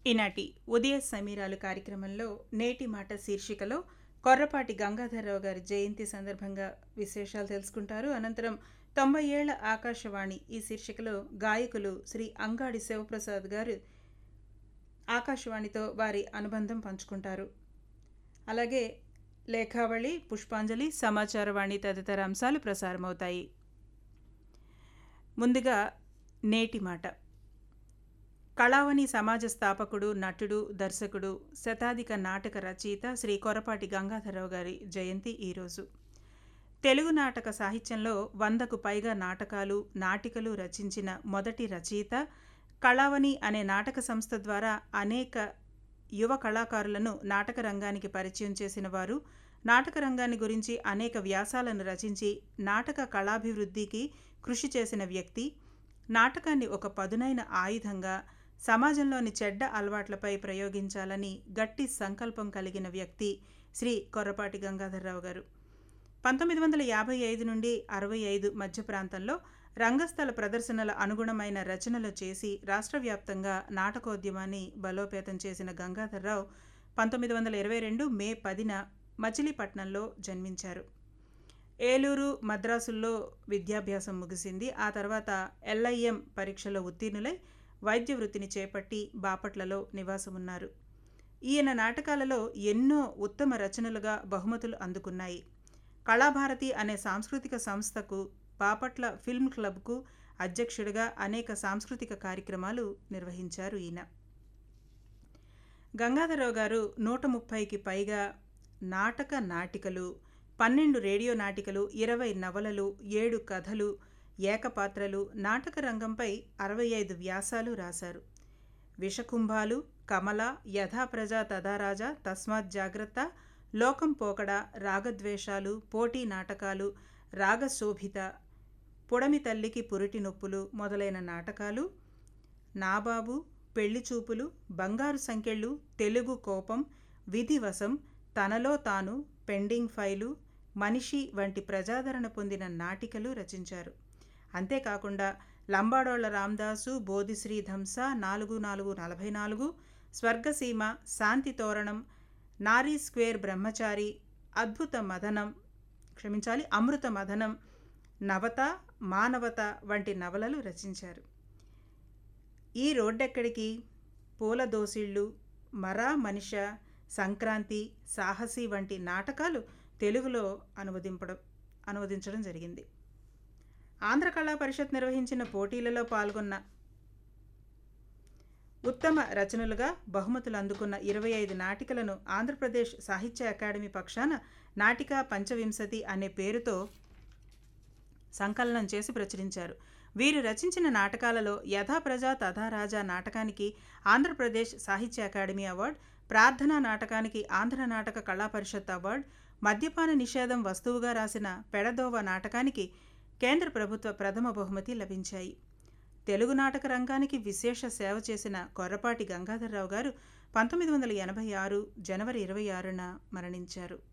ఈనాటి ఉదయ సమీరాలు కార్యక్రమంలో నేటి మాట శీర్షికలో కొర్రపాటి గంగాధరరావు గారి జయంతి సందర్భంగా విశేషాలు తెలుసుకుంటారు అనంతరం తొంభై ఏళ్ల ఆకాశవాణి ఈ శీర్షికలో గాయకులు శ్రీ అంగాడి శివప్రసాద్ గారు ఆకాశవాణితో వారి అనుబంధం పంచుకుంటారు అలాగే లేఖావళి పుష్పాంజలి సమాచారవాణి తదితర అంశాలు ప్రసారమవుతాయి ముందుగా నేటి మాట కళావని సమాజ స్థాపకుడు నటుడు దర్శకుడు శతాధిక నాటక రచయిత శ్రీ కొరపాటి గంగాధరరావు గారి జయంతి ఈరోజు తెలుగు నాటక సాహిత్యంలో వందకు పైగా నాటకాలు నాటికలు రచించిన మొదటి రచయిత కళావని అనే నాటక సంస్థ ద్వారా అనేక యువ కళాకారులను నాటక రంగానికి పరిచయం చేసిన వారు నాటక రంగాన్ని గురించి అనేక వ్యాసాలను రచించి నాటక కళాభివృద్ధికి కృషి చేసిన వ్యక్తి నాటకాన్ని ఒక పదునైన ఆయుధంగా సమాజంలోని చెడ్డ అలవాట్లపై ప్రయోగించాలని గట్టి సంకల్పం కలిగిన వ్యక్తి శ్రీ కొర్రపాటి గంగాధరరావు గారు పంతొమ్మిది వందల యాభై ఐదు నుండి అరవై ఐదు మధ్య ప్రాంతంలో రంగస్థల ప్రదర్శనల అనుగుణమైన రచనలు చేసి రాష్ట్ర వ్యాప్తంగా నాటకోద్యమాన్ని బలోపేతం చేసిన గంగాధర్రావు పంతొమ్మిది వందల ఇరవై రెండు మే పదిన మచిలీపట్నంలో జన్మించారు ఏలూరు మద్రాసుల్లో విద్యాభ్యాసం ముగిసింది ఆ తర్వాత ఎల్ఐఎం పరీక్షలో ఉత్తీర్ణులై వైద్య వృత్తిని చేపట్టి బాపట్లలో నివాసమున్నారు ఈయన నాటకాలలో ఎన్నో ఉత్తమ రచనలుగా బహుమతులు అందుకున్నాయి కళాభారతి అనే సాంస్కృతిక సంస్థకు బాపట్ల ఫిల్మ్ క్లబ్కు అధ్యక్షుడిగా అనేక సాంస్కృతిక కార్యక్రమాలు నిర్వహించారు ఈయన గంగాధరరావు గారు నూట ముప్పైకి పైగా నాటక నాటికలు పన్నెండు రేడియో నాటికలు ఇరవై నవలలు ఏడు కథలు ఏకపాత్రలు నాటక రంగంపై అరవై ఐదు వ్యాసాలు రాశారు విషకుంభాలు కమల యథాప్రజా తదారాజా తస్మాత్ జాగ్రత్త లోకం పోకడ రాగద్వేషాలు పోటీ నాటకాలు రాగశోభిత పొడమి తల్లికి పురిటి నొప్పులు మొదలైన నాటకాలు నాబాబు పెళ్లి చూపులు బంగారు సంకెళ్ళు తెలుగు కోపం విధివశం తనలో తాను పెండింగ్ ఫైలు మనిషి వంటి ప్రజాదరణ పొందిన నాటికలు రచించారు అంతేకాకుండా లంబాడోళ్ల రామదాసు బోధిశ్రీ ధంస నాలుగు నాలుగు నలభై నాలుగు స్వర్గసీమ శాంతి తోరణం నారీ స్క్వేర్ బ్రహ్మచారి అద్భుత మదనం క్షమించాలి అమృత మదనం నవత మానవత వంటి నవలలు రచించారు ఈ రోడ్డెక్కడికి పూల దోసిళ్ళు మరా మనిష సంక్రాంతి సాహసి వంటి నాటకాలు తెలుగులో అనువదింపడం అనువదించడం జరిగింది ఆంధ్ర కళా పరిషత్ నిర్వహించిన పోటీలలో పాల్గొన్న ఉత్తమ రచనలుగా బహుమతులు అందుకున్న ఇరవై ఐదు నాటికలను ఆంధ్రప్రదేశ్ సాహిత్య అకాడమీ పక్షాన నాటిక పంచవింశతి అనే పేరుతో సంకలనం చేసి ప్రచురించారు వీరు రచించిన నాటకాలలో యథాప్రజా తథా రాజా నాటకానికి ఆంధ్రప్రదేశ్ సాహిత్య అకాడమీ అవార్డు ప్రార్థనా నాటకానికి ఆంధ్ర నాటక కళా పరిషత్ అవార్డు మద్యపాన నిషేధం వస్తువుగా రాసిన పెడదోవ నాటకానికి కేంద్ర ప్రభుత్వ ప్రథమ బహుమతి లభించాయి తెలుగు నాటక రంగానికి విశేష సేవ చేసిన కొర్రపాటి గంగాధర్రావు గారు పంతొమ్మిది వందల ఎనభై ఆరు జనవరి ఇరవై ఆరున మరణించారు